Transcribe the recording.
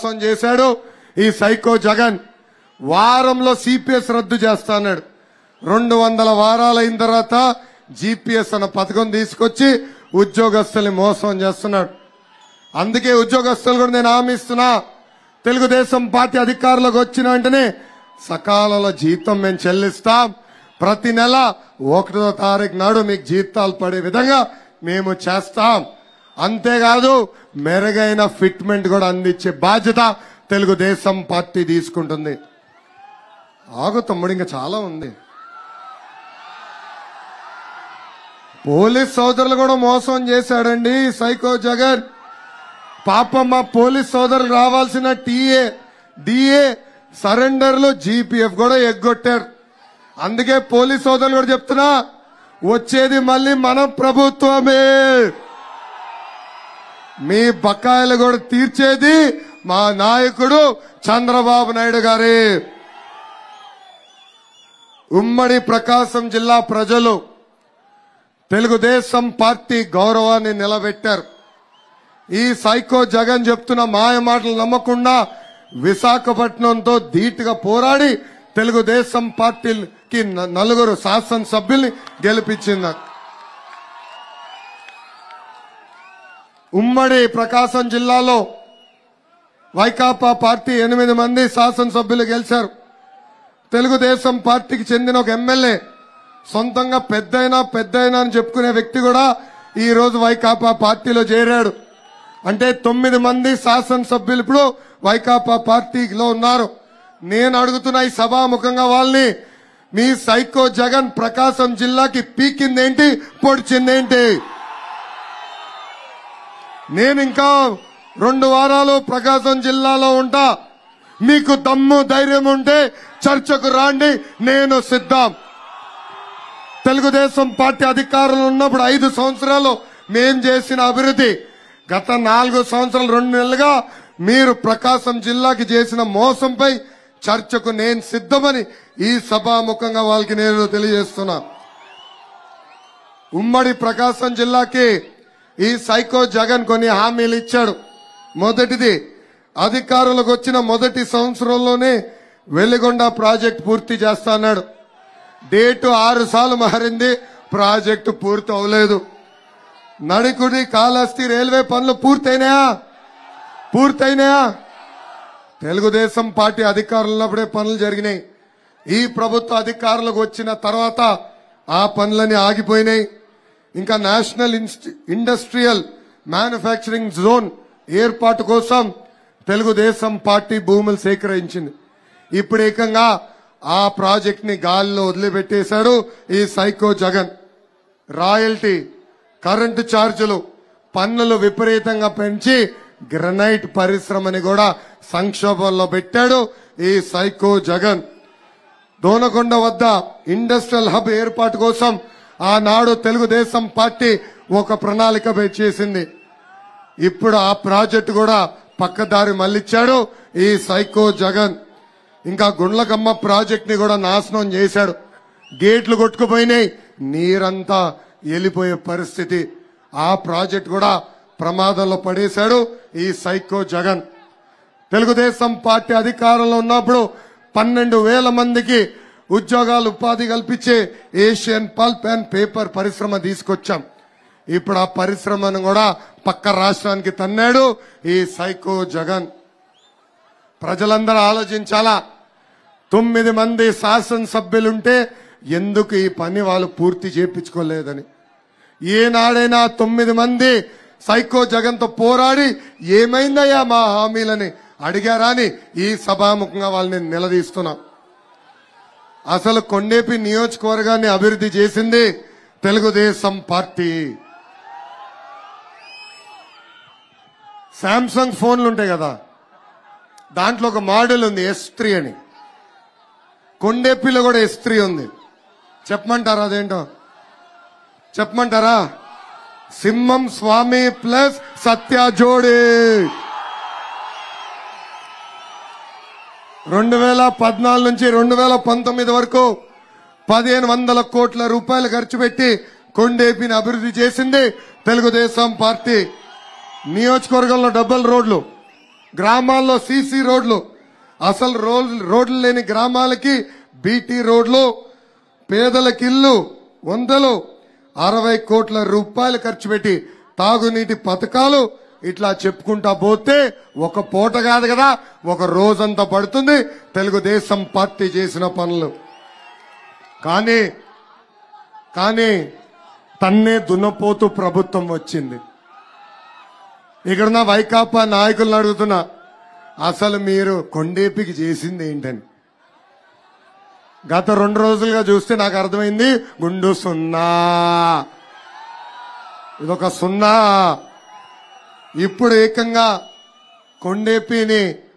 మోసం చేశాడు ఈ సైకో జగన్ వారంలో సిపిఎస్ రద్దు చేస్తా అన్నాడు రెండు వందల వారాలు అయిన తర్వాత జీపీఎస్ అన్న పథకం తీసుకొచ్చి ఉద్యోగస్తుల్ని మోసం చేస్తున్నాడు అందుకే ఉద్యోగస్తులు కూడా నేను హామీ ఇస్తున్నా తెలుగుదేశం పార్టీ అధికారులకు వచ్చిన వెంటనే సకాలంలో జీతం మేము చెల్లిస్తాం ప్రతి నెల ఒకటో తారీఖు నాడు మీకు జీతాలు పడే విధంగా మేము చేస్తాం అంతేకాదు మెరుగైన ఫిట్మెంట్ కూడా అందించే బాధ్యత తెలుగుదేశం పార్టీ తీసుకుంటుంది ఆగు తమ్ముడు ఇంకా చాలా ఉంది పోలీస్ సోదరులు కూడా మోసం చేశాడండి ఈ సైకో జగన్ పాపం మా పోలీస్ సోదరులు రావాల్సిన టీఏ డిఏ సరెండర్లు జీపీఎఫ్ కూడా ఎగ్గొట్టారు అందుకే పోలీస్ సోదరులు కూడా చెప్తున్నా వచ్చేది మళ్ళీ మన ప్రభుత్వమే మీ బకాయిలు కూడా తీర్చేది మా నాయకుడు చంద్రబాబు నాయుడు గారి ఉమ్మడి ప్రకాశం జిల్లా ప్రజలు తెలుగుదేశం పార్టీ గౌరవాన్ని నిలబెట్టారు ఈ సైకో జగన్ చెప్తున్న మాయ మాటలు నమ్మకుండా విశాఖపట్నంతో ధీటుగా పోరాడి తెలుగుదేశం పార్టీకి న- నలుగురు శాసనసభ్యుల్ని గెలిపించింది ఉమ్మడి ప్రకాశం జిల్లాలో వైకాపా పార్టీ ఎనిమిది మంది శాసనసభ్యులు గెలిచారు తెలుగుదేశం పార్టీకి చెందిన ఒక ఎమ్మెల్యే సొంతంగా పెద్దయినా పెద్దయినా అని చెప్పుకునే వ్యక్తి కూడా ఈ రోజు వైకాపా పార్టీలో చేరాడు అంటే తొమ్మిది మంది శాసనసభ్యులు ఇప్పుడు వైకాపా పార్టీలో ఉన్నారు నేను అడుగుతున్న ఈ సభాముఖంగా వాళ్ళని మీ సైకో జగన్ ప్రకాశం జిల్లాకి పీకిందేంటి పొడిచిందేంటి నేను ఇంకా రెండు వారాలు ప్రకాశం జిల్లాలో ఉంటా మీకు దమ్ము ధైర్యం ఉంటే చర్చకు రాండి నేను సిద్ధం తెలుగుదేశం పార్టీ అధికారులు ఉన్నప్పుడు ఐదు సంవత్సరాలు మేం చేసిన అభివృద్ధి గత నాలుగు సంవత్సరాలు రెండు నెలలుగా మీరు ప్రకాశం జిల్లాకి చేసిన మోసంపై చర్చకు నేను సిద్ధమని ఈ సభాముఖంగా వాళ్ళకి నేను తెలియజేస్తున్నా ఉమ్మడి ప్రకాశం జిల్లాకి ఈ సైకో జగన్ కొన్ని హామీలు ఇచ్చాడు మొదటిది అధికారులకు వచ్చిన మొదటి సంవత్సరంలోనే వెలిగొండ ప్రాజెక్ట్ పూర్తి చేస్తా అన్నాడు డేటు ఆరు సార్లు మారింది ప్రాజెక్టు పూర్తి అవ్వలేదు నడికుడి కాళహస్తి రైల్వే పనులు పూర్తయినాయా పూర్తయినాయా తెలుగుదేశం పార్టీ అధికారులు ఉన్నప్పుడే పనులు జరిగినాయి ఈ ప్రభుత్వ అధికారులకు వచ్చిన తర్వాత ఆ పనులని ఆగిపోయినాయి ఇంకా నేషనల్ ఇన్స్టి- ఇండస్ట్రియల్ మ్యానుఫ్యాక్చరింగ్ జోన్ ఏర్పాటు కోసం తెలుగుదేశం పార్టీ భూములు సేకరించింది ఇప్పుడు ఏకంగా ఆ ప్రాజెక్ట్ ని గాలిలో వదిలిపెట్టేశాడు ఈ సైకో జగన్ రాయల్టీ కరెంటు ఛార్జీలు పన్నులు విపరీతంగా పెంచి గ్రనైట్ పరిశ్రమని కూడా సంక్షోభంలో పెట్టాడు ఈ సైకో జగన్ దోనకొండ వద్ద ఇండస్ట్రియల్ హబ్ ఏర్పాటు కోసం ఆనాడు తెలుగుదేశం పార్టీ ఒక ప్రణాళిక చేసింది ఇప్పుడు ఆ ప్రాజెక్టు కూడా పక్కదారి మళ్ళిచ్చాడు ఈ సైకో జగన్ ఇంకా గుండ్లకమ్మ ప్రాజెక్ట్ ని కూడా నాశనం చేశాడు గేట్లు కొట్టుకుపోయినాయి నీరంతా వెళ్ళిపోయే పరిస్థితి ఆ ప్రాజెక్ట్ కూడా ప్రమాదంలో పడేశాడు ఈ సైకో జగన్ తెలుగుదేశం పార్టీ అధికారంలో ఉన్నప్పుడు పన్నెండు వేల మందికి ఉద్యోగాలు ఉపాధి కల్పించే ఏషియన్ పల్ప్ అండ్ పేపర్ పరిశ్రమ తీసుకొచ్చాం ఇప్పుడు ఆ పరిశ్రమను కూడా పక్క రాష్ట్రానికి తన్నాడు ఈ సైకో జగన్ ప్రజలందరూ ఆలోచించాలా తొమ్మిది మంది శాసనసభ్యులుంటే ఎందుకు ఈ పని వాళ్ళు పూర్తి చేపించుకోలేదని ఏనాడైనా తొమ్మిది మంది సైకో జగన్తో పోరాడి ఏమైందయ్యా మా హామీలని అడిగారా అని ఈ సభాముఖంగా వాళ్ళని నిలదీస్తున్నా అసలు కొండేపి నియోజకవర్గాన్ని అభివృద్ధి చేసింది తెలుగుదేశం పార్టీ శాంసంగ్ ఫోన్లు ఉంటాయి కదా దాంట్లో ఒక మోడల్ ఉంది ఎస్ త్రీ అని కొండేపిలో కూడా ఎస్ త్రీ ఉంది చెప్పమంటారా అదేంటో చెప్పమంటారా సింహం స్వామి ప్లస్ సత్య జోడి రెండు వేల పద్నాలుగు నుంచి రెండు వేల పంతొమ్మిది వరకు పదిహేను వందల కోట్ల రూపాయలు ఖర్చు పెట్టి కొండేపిని అభివృద్ధి చేసింది తెలుగుదేశం పార్టీ నియోజకవర్గంలో డబుల్ రోడ్లు గ్రామాల్లో సీసీ రోడ్లు అసలు రోడ్- రోడ్లు లేని గ్రామాలకి బీటీ రోడ్లు పేదలకు ఇల్లు వందలు అరవై కోట్ల రూపాయలు ఖర్చు పెట్టి తాగునీటి పథకాలు ఇట్లా చెప్పుకుంటా పోతే ఒక పూట కాదు కదా ఒక రోజంతా పడుతుంది తెలుగుదేశం పార్టీ చేసిన పనులు కానీ కానీ తన్నే దున్నపోతూ ప్రభుత్వం వచ్చింది ఇక్కడున్న వైకాపా నాయకులను అడుగుతున్నా అసలు మీరు కొండేపికి చేసింది ఏంటని గత రెండు రోజులుగా చూస్తే నాకు అర్థమైంది గుండు సున్నా ఇదొక సున్నా ఇప్పుడు ఏకంగా కొండేపిని